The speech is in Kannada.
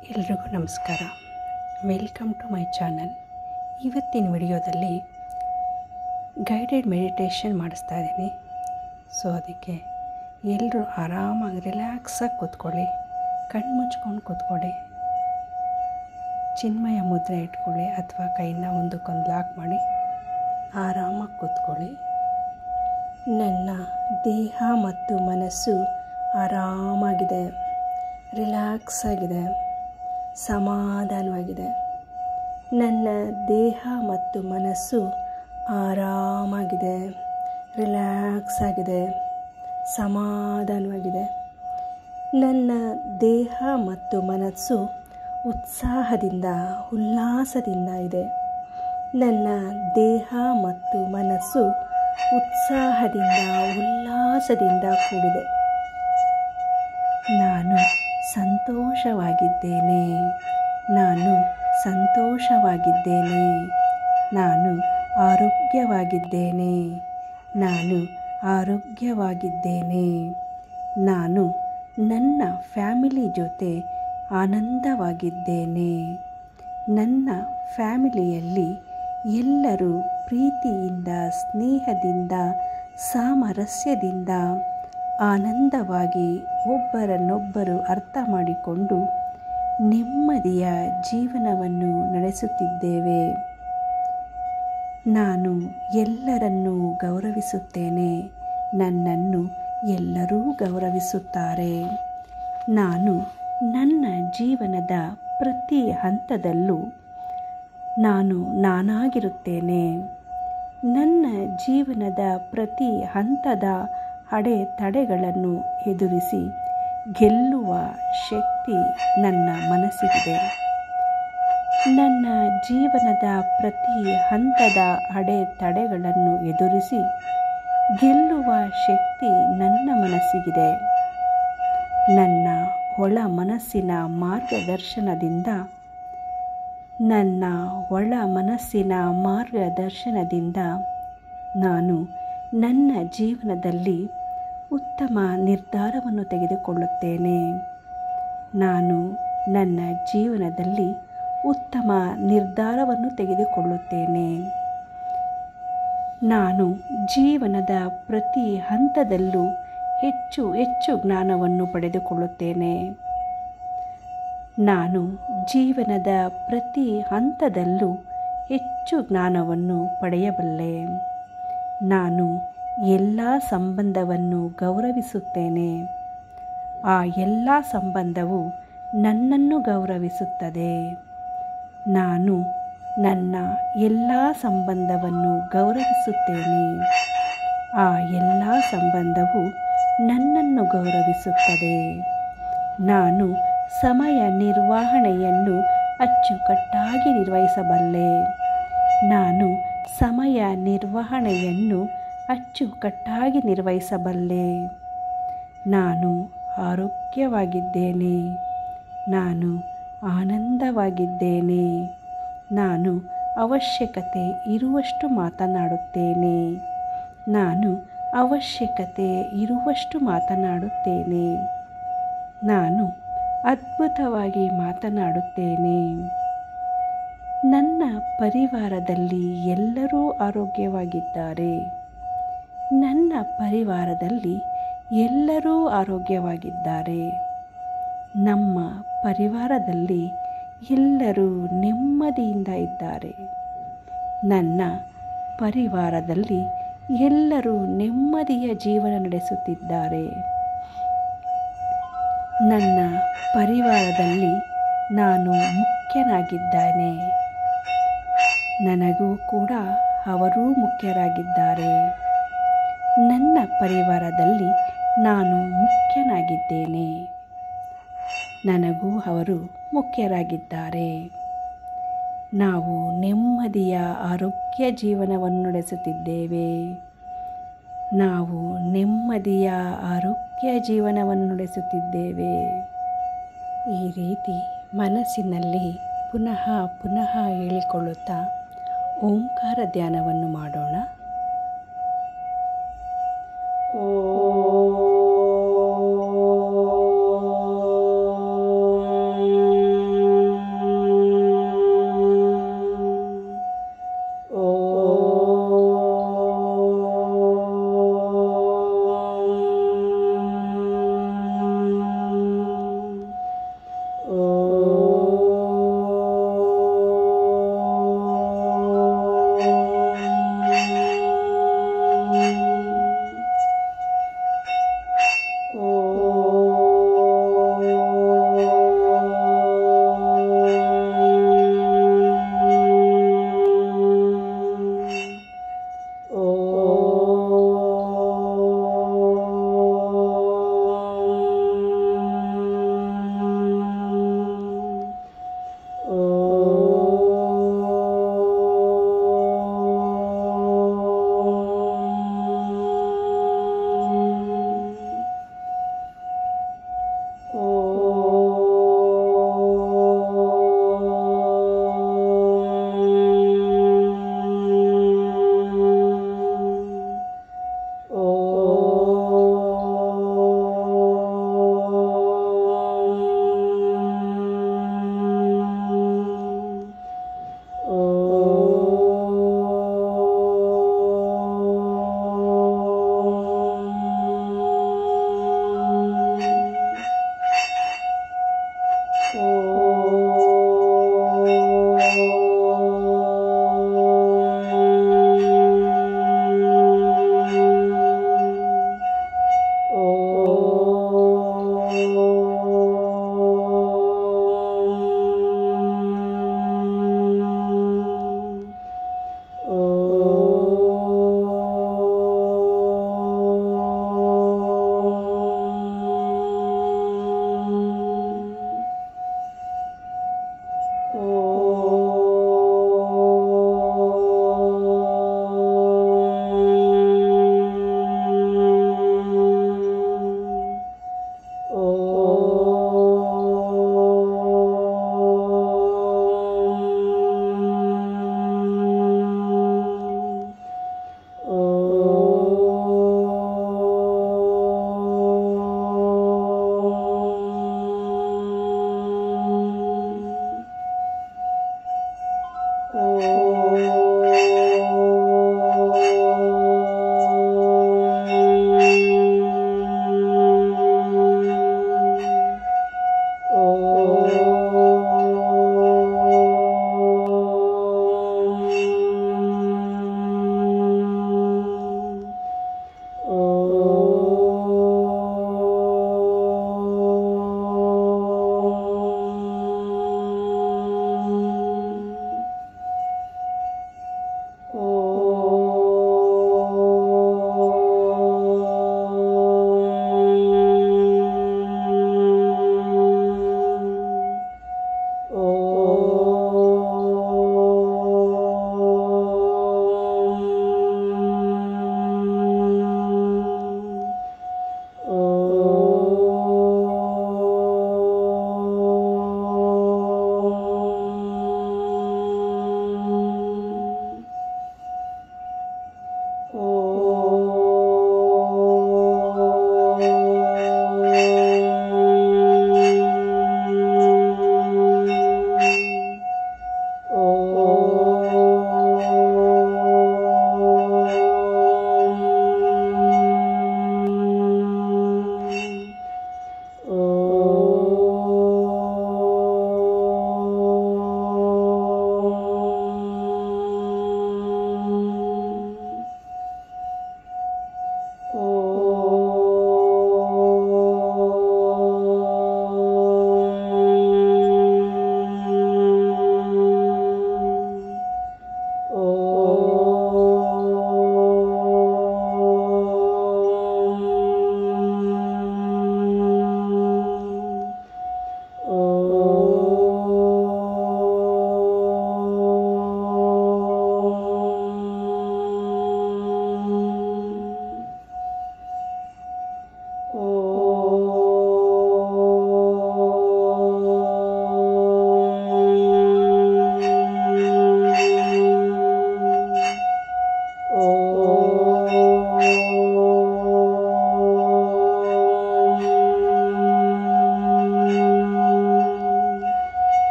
ಎಲ್ರಿಗೂ ನಮಸ್ಕಾರ ವೆಲ್ಕಮ್ ಟು ಮೈ ಚಾನಲ್ ಇವತ್ತಿನ ವಿಡಿಯೋದಲ್ಲಿ ಗೈಡೆಡ್ ಮೆಡಿಟೇಷನ್ ಮಾಡಿಸ್ತಾ ಇದ್ದೀನಿ ಸೊ ಅದಕ್ಕೆ ಎಲ್ಲರೂ ಆರಾಮಾಗಿ ರಿಲ್ಯಾಕ್ಸಾಗಿ ಕೂತ್ಕೊಳ್ಳಿ ಕಣ್ಣು ಮುಚ್ಕೊಂಡು ಕೂತ್ಕೊಳ್ಳಿ ಚಿನ್ಮಯ ಮುದ್ರೆ ಇಟ್ಕೊಳ್ಳಿ ಅಥವಾ ಕೈನ ಒಂದಕ್ಕೊಂದು ಲಾಕ್ ಮಾಡಿ ಆರಾಮಾಗಿ ಕೂತ್ಕೊಳ್ಳಿ ನನ್ನ ದೇಹ ಮತ್ತು ಮನಸ್ಸು ಆರಾಮಾಗಿದೆ ರಿಲ್ಯಾಕ್ಸ್ ಆಗಿದೆ ಸಮಾಧಾನವಾಗಿದೆ ನನ್ನ ದೇಹ ಮತ್ತು ಮನಸ್ಸು ಆರಾಮಾಗಿದೆ ರಿಲ್ಯಾಕ್ಸ್ ಆಗಿದೆ ಸಮಾಧಾನವಾಗಿದೆ ನನ್ನ ದೇಹ ಮತ್ತು ಮನಸ್ಸು ಉತ್ಸಾಹದಿಂದ ಉಲ್ಲಾಸದಿಂದ ಇದೆ ನನ್ನ ದೇಹ ಮತ್ತು ಮನಸ್ಸು ಉತ್ಸಾಹದಿಂದ ಉಲ್ಲಾಸದಿಂದ ಕೂಡಿದೆ ನಾನು ಸಂತೋಷವಾಗಿದ್ದೇನೆ ನಾನು ಸಂತೋಷವಾಗಿದ್ದೇನೆ ನಾನು ಆರೋಗ್ಯವಾಗಿದ್ದೇನೆ ನಾನು ಆರೋಗ್ಯವಾಗಿದ್ದೇನೆ ನಾನು ನನ್ನ ಫ್ಯಾಮಿಲಿ ಜೊತೆ ಆನಂದವಾಗಿದ್ದೇನೆ ನನ್ನ ಫ್ಯಾಮಿಲಿಯಲ್ಲಿ ಎಲ್ಲರೂ ಪ್ರೀತಿಯಿಂದ ಸ್ನೇಹದಿಂದ ಸಾಮರಸ್ಯದಿಂದ ಆನಂದವಾಗಿ ಒಬ್ಬರನ್ನೊಬ್ಬರು ಅರ್ಥ ಮಾಡಿಕೊಂಡು ನೆಮ್ಮದಿಯ ಜೀವನವನ್ನು ನಡೆಸುತ್ತಿದ್ದೇವೆ ನಾನು ಎಲ್ಲರನ್ನೂ ಗೌರವಿಸುತ್ತೇನೆ ನನ್ನನ್ನು ಎಲ್ಲರೂ ಗೌರವಿಸುತ್ತಾರೆ ನಾನು ನನ್ನ ಜೀವನದ ಪ್ರತಿ ಹಂತದಲ್ಲೂ ನಾನು ನಾನಾಗಿರುತ್ತೇನೆ ನನ್ನ ಜೀವನದ ಪ್ರತಿ ಹಂತದ ಅಡೆತಡೆಗಳನ್ನು ಎದುರಿಸಿ ಗೆಲ್ಲುವ ಶಕ್ತಿ ನನ್ನ ಮನಸ್ಸಿಗಿದೆ ನನ್ನ ಜೀವನದ ಪ್ರತಿ ಹಂತದ ಅಡೆತಡೆಗಳನ್ನು ಎದುರಿಸಿ ಗೆಲ್ಲುವ ಶಕ್ತಿ ನನ್ನ ಮನಸ್ಸಿಗಿದೆ ನನ್ನ ಒಳ ಮನಸ್ಸಿನ ಮಾರ್ಗದರ್ಶನದಿಂದ ನನ್ನ ಒಳ ಮನಸ್ಸಿನ ಮಾರ್ಗದರ್ಶನದಿಂದ ನಾನು ನನ್ನ ಜೀವನದಲ್ಲಿ ಉತ್ತಮ ನಿರ್ಧಾರವನ್ನು ತೆಗೆದುಕೊಳ್ಳುತ್ತೇನೆ ನಾನು ನನ್ನ ಜೀವನದಲ್ಲಿ ಉತ್ತಮ ನಿರ್ಧಾರವನ್ನು ತೆಗೆದುಕೊಳ್ಳುತ್ತೇನೆ ನಾನು ಜೀವನದ ಪ್ರತಿ ಹಂತದಲ್ಲೂ ಹೆಚ್ಚು ಹೆಚ್ಚು ಜ್ಞಾನವನ್ನು ಪಡೆದುಕೊಳ್ಳುತ್ತೇನೆ ನಾನು ಜೀವನದ ಪ್ರತಿ ಹಂತದಲ್ಲೂ ಹೆಚ್ಚು ಜ್ಞಾನವನ್ನು ಪಡೆಯಬಲ್ಲೆ ನಾನು ಎಲ್ಲ ಸಂಬಂಧವನ್ನು ಗೌರವಿಸುತ್ತೇನೆ ಆ ಎಲ್ಲ ಸಂಬಂಧವು ನನ್ನನ್ನು ಗೌರವಿಸುತ್ತದೆ ನಾನು ನನ್ನ ಎಲ್ಲ ಸಂಬಂಧವನ್ನು ಗೌರವಿಸುತ್ತೇನೆ ಆ ಎಲ್ಲ ಸಂಬಂಧವು ನನ್ನನ್ನು ಗೌರವಿಸುತ್ತದೆ ನಾನು ಸಮಯ ನಿರ್ವಹಣೆಯನ್ನು ಅಚ್ಚುಕಟ್ಟಾಗಿ ನಿರ್ವಹಿಸಬಲ್ಲೆ ನಾನು ಸಮಯ ನಿರ್ವಹಣೆಯನ್ನು ಅಚ್ಚುಕಟ್ಟಾಗಿ ನಿರ್ವಹಿಸಬಲ್ಲೆ ನಾನು ಆರೋಗ್ಯವಾಗಿದ್ದೇನೆ ನಾನು ಆನಂದವಾಗಿದ್ದೇನೆ ನಾನು ಅವಶ್ಯಕತೆ ಇರುವಷ್ಟು ಮಾತನಾಡುತ್ತೇನೆ ನಾನು ಅವಶ್ಯಕತೆ ಇರುವಷ್ಟು ಮಾತನಾಡುತ್ತೇನೆ ನಾನು ಅದ್ಭುತವಾಗಿ ಮಾತನಾಡುತ್ತೇನೆ ನನ್ನ ಪರಿವಾರದಲ್ಲಿ ಎಲ್ಲರೂ ಆರೋಗ್ಯವಾಗಿದ್ದಾರೆ ನನ್ನ ಪರಿವಾರದಲ್ಲಿ ಎಲ್ಲರೂ ಆರೋಗ್ಯವಾಗಿದ್ದಾರೆ ನಮ್ಮ ಪರಿವಾರದಲ್ಲಿ ಎಲ್ಲರೂ ನೆಮ್ಮದಿಯಿಂದ ಇದ್ದಾರೆ ನನ್ನ ಪರಿವಾರದಲ್ಲಿ ಎಲ್ಲರೂ ನೆಮ್ಮದಿಯ ಜೀವನ ನಡೆಸುತ್ತಿದ್ದಾರೆ ನನ್ನ ಪರಿವಾರದಲ್ಲಿ ನಾನು ಮುಖ್ಯನಾಗಿದ್ದೇನೆ ನನಗೂ ಕೂಡ ಅವರೂ ಮುಖ್ಯರಾಗಿದ್ದಾರೆ ನನ್ನ ಪರಿವಾರದಲ್ಲಿ ನಾನು ಮುಖ್ಯನಾಗಿದ್ದೇನೆ ನನಗೂ ಅವರು ಮುಖ್ಯರಾಗಿದ್ದಾರೆ ನಾವು ನೆಮ್ಮದಿಯ ಆರೋಗ್ಯ ಜೀವನವನ್ನು ನಡೆಸುತ್ತಿದ್ದೇವೆ ನಾವು ನೆಮ್ಮದಿಯ ಆರೋಗ್ಯ ಜೀವನವನ್ನು ನಡೆಸುತ್ತಿದ್ದೇವೆ ಈ ರೀತಿ ಮನಸ್ಸಿನಲ್ಲಿ ಪುನಃ ಪುನಃ ಹೇಳಿಕೊಳ್ಳುತ್ತಾ ಓಂಕಾರ ಧ್ಯಾನವನ್ನು ಮಾಡೋಣ ಓ ಓ